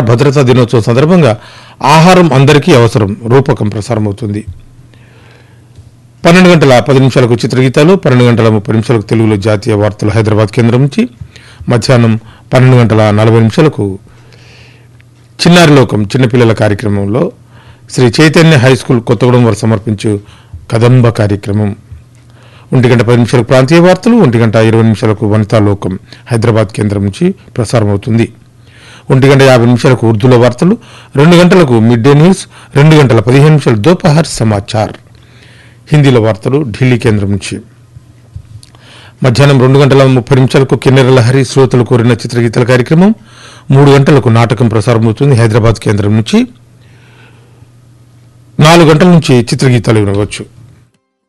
భద్రతా దినోత్సవం సందర్భంగా ఆహారం అందరికీ అవసరం రూపకం ప్రసారమవుతుంది పన్నెండు గంటల పది నిమిషాలకు చిత్రగీతాలు పన్నెండు గంటల ముప్పై నిమిషాలకు తెలుగులో జాతీయ వార్తలు హైదరాబాద్ కేంద్రం నుంచి మధ్యాహ్నం పన్నెండు గంటల నలభై నిమిషాలకు చిన్నారి లోకం చిన్నపిల్లల కార్యక్రమంలో శ్రీ చైతన్య హై స్కూల్ కొత్తగూడెం వారు సమర్పించు కదంబ కార్యక్రమం ఒంటి గంట పది నిమిషాలకు ప్రాంతీయ వార్తలు ఒంటి గంట ఇరవై నిమిషాలకు వనితా లోకం హైదరాబాద్ కేంద్రం నుంచి ప్రసారం అవుతుంది ఒంటి గంట యాభై నిమిషాలకు ఉర్దూలో వార్తలు రెండు గంటలకు మిడ్ డే న్యూస్ రెండు గంటల పదిహేను నిమిషాలు దోపహర్ సమాచార్ హిందీలో వార్తలు ఢిల్లీ కేంద్రం నుంచి మధ్యాహ్నం రెండు గంటల ముప్పై నిమిషాలకు కిన్నెర లహరి శ్రోతలు కోరిన చిత్రగీతల కార్యక్రమం మూడు గంటలకు నాటకం ప్రసారమవుతుంది హైదరాబాద్ కేంద్రం నుంచి నాలుగు గంటల నుంచి చిత్రగీతాలు వినవచ్చు